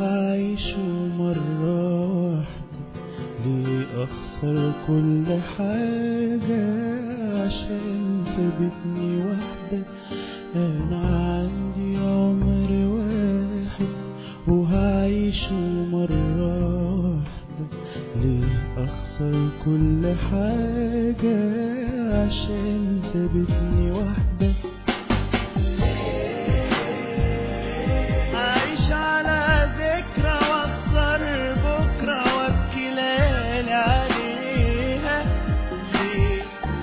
وهعيشه مرة واحدة ليه أخسر كل حاجة عشان سابتني وحدك أنا عندي عمر واحد وهعيشه مرة واحدة ليه أخسر كل حاجة عشان سابتني وحدك عايش على ذكرى واخسر بكرة وابكي ليالي عليها ليه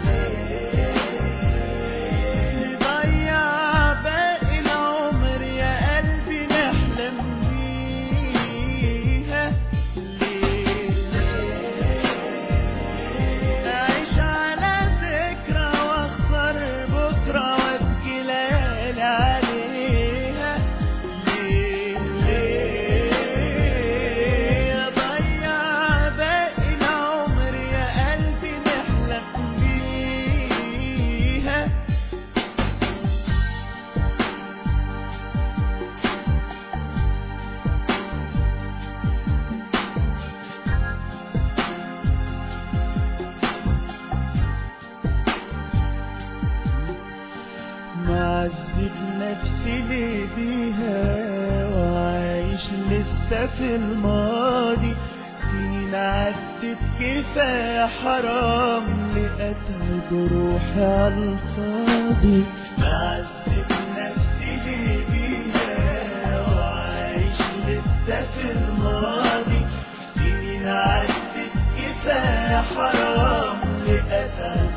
نضيع باقي العمر يا قلبي نحلم بيها ليه عايش على ذكرى واخسر بكرة وابكي ليالي عليها ليه ليه اضيع باقي العمر يا قلبي نحلم بيها معذب نفسي ليه بيها وعايش لسه في الماضي سنين عدت كفاية حرام لقتل جروحي عالفاضي معذب نفسي ليه بيها وعايش لسه في الماضي سنين عدت كفاية حرام لقتل